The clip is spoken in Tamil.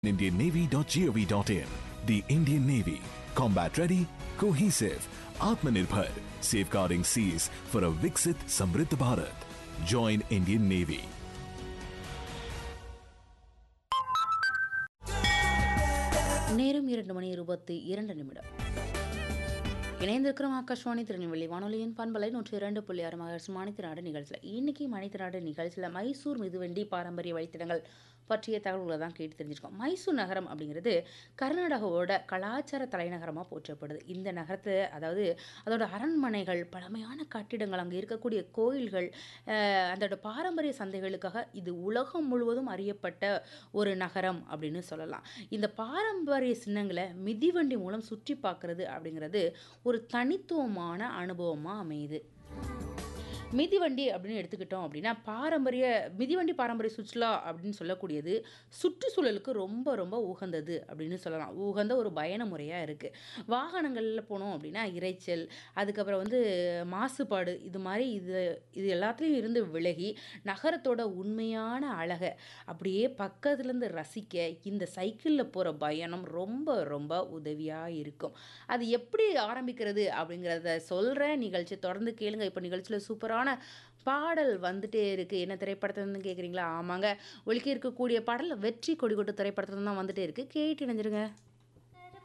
IndianNavy.gov.in The Indian Navy. Combat ready, cohesive, Atmanirbhar. Safeguarding seas for a Viksit Samriddh Bharat. Join Indian Navy. நேரம் இரண்டு மணி இருபத்தி இரண்டு நிமிடம் இணைந்திருக்கிறோம் ஆகாஷ்வாணி திருநெல்வேலி வானொலியின் பண்பலை நூற்றி இரண்டு புள்ளி ஆறு மகர்ஸ் மணித்திராடு நிகழ்ச்சியில் இன்னைக்கு மணித்திராடு நிகழ்ச்சியில் மைசூர் மிதுவண்டி பாரம்பரிய வழித்தடங்கள் பற்றிய தகவல்களை தான் கேட்டு தெரிஞ்சிருக்கோம் மைசூர் நகரம் அப்படிங்கிறது கர்நாடகாவோட கலாச்சார தலைநகரமாக போற்றப்படுது இந்த நகரத்தை அதாவது அதோட அரண்மனைகள் பழமையான கட்டிடங்கள் அங்கே இருக்கக்கூடிய கோயில்கள் அஹ், அதோட பாரம்பரிய சந்தைகளுக்காக இது உலகம் முழுவதும் அறியப்பட்ட ஒரு நகரம் அப்படின்னு சொல்லலாம் இந்த பாரம்பரிய சின்னங்களை மிதிவண்டி மூலம் சுற்றி பார்க்கறது அப்படிங்கிறது ஒரு தனித்துவமான அனுபவமாக அமையுது மிதிவண்டி அப்படின்னு எடுத்துக்கிட்டோம் அப்படின்னா பாரம்பரிய மிதிவண்டி பாரம்பரிய சுற்றுலா அப்படின்னு சொல்லக்கூடியது சுற்றுச்சூழலுக்கு ரொம்ப ரொம்ப உகந்தது அப்படின்னு சொல்லலாம் உகந்த ஒரு பயண முறையாக இருக்குது வாகனங்களில் போனோம் அப்படின்னா இரைச்சல் அதுக்கப்புறம் வந்து மாசுபாடு இது மாதிரி இது இது எல்லாத்துலேயும் இருந்து விலகி நகரத்தோட உண்மையான அழகை அப்படியே பக்கத்துலேருந்து ரசிக்க இந்த சைக்கிளில் போகிற பயணம் ரொம்ப ரொம்ப உதவியாக இருக்கும் அது எப்படி ஆரம்பிக்கிறது அப்படிங்கிறத சொல்கிற நிகழ்ச்சி தொடர்ந்து கேளுங்க இப்போ நிகழ்ச்சியில் சூப்பரான பாடல் வந்துட்டே இருக்குது என்ன திரைப்படத்துலேருந்து கேட்குறீங்களா ஆமாங்க ஒலிக்க இருக்கக்கூடிய பாடல் வெற்றி கொடி கொட்டு திரைப்படத்துல தான் வந்துட்டே இருக்குது கேட்டு இணைஞ்சிருங்க